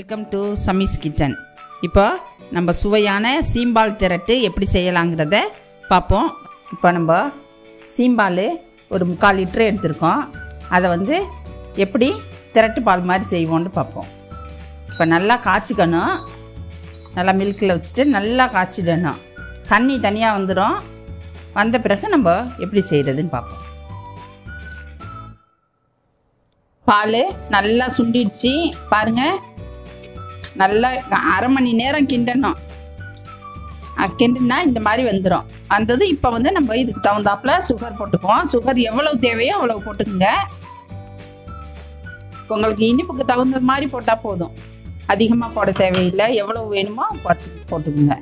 welcome to சமீஸ் kitchen இப்போ நம்ம சுவையான சீம்பால் திரட்டு எப்படி செய்யலாங்கிறத பார்ப்போம் இப்போ நம்ம சீம்பால் ஒரு முக்கால் லிட்டர் எடுத்திருக்கோம் அதை வந்து எப்படி திரட்டு பால் மாதிரி செய்வோம்னு பார்ப்போம் இப்போ நல்லா காய்ச்சிக்கணும் நல்லா மில்கில் வச்சுட்டு நல்லா காய்ச்சிடணும் தண்ணி தனியாக வந்துடும் வந்த பிறகு நம்ம எப்படி செய்கிறதுன்னு பார்ப்போம் பால் நல்லா சுண்டிடுச்சு பாருங்க நல்லா அரை மணி நேரம் கிண்டணும் அஹ் கிண்டுனா இந்த மாதிரி வந்துடும் வந்தது இப்போ வந்து நம்ம இதுக்கு தகுந்தாப்புல சுகர் போட்டுக்குவோம் சுகர் எவ்வளவு தேவையோ அவ்வளவு போட்டுக்குங்க உங்களுக்கு இனிப்புக்கு தகுந்த மாதிரி போட்டால் போதும் அதிகமாக போட தேவையில்லை எவ்வளவு வேணுமோ பார்த்து போட்டுக்குங்க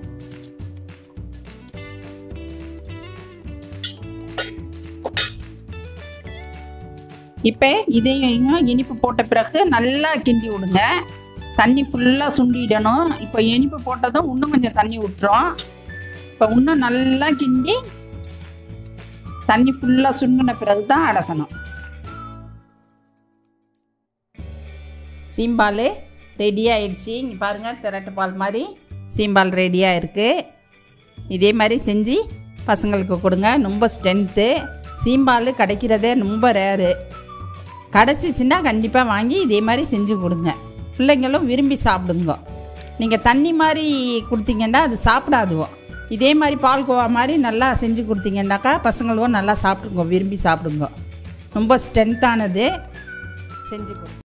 இப்போ இதையும் இனிப்பு போட்ட பிறகு நல்லா கிண்டி விடுங்க தண்ணி ஃபுல்லாக சுண்டிடணும் இப்போ இனிப்பு போட்டதும் இன்னும் கொஞ்சம் தண்ணி விட்டுரும் இப்போ இன்னும் நல்லா கிண்டி தண்ணி ஃபுல்லாக சுண்டின பிறகு தான் அடக்கணும் சீம்பால் ரெடி ஆயிடுச்சு இங்கே பாருங்கள் திரட்டு பால் மாதிரி சீம்பால் ரெடியாக இருக்குது இதே மாதிரி செஞ்சு பசங்களுக்கு கொடுங்க ரொம்ப ஸ்ட்ரென்த்து சீம்பால் கிடைக்கிறதே ரொம்ப ரேரு கிடச்சிச்சின்னா கண்டிப்பாக வாங்கி இதே மாதிரி செஞ்சு கொடுங்க பிள்ளைங்களும் விரும்பி சாப்பிடுங்க நீங்கள் தண்ணி மாதிரி கொடுத்தீங்கன்னா அது சாப்பிடாதுவோ இதே மாதிரி பால்கோவா மாதிரி நல்லா செஞ்சு கொடுத்தீங்கன்னாக்கா பசங்களும் நல்லா சாப்பிடுங்க விரும்பி சாப்பிடுங்க ரொம்ப ஸ்ட்ரென்த்தானது செஞ்சு கொடுங்க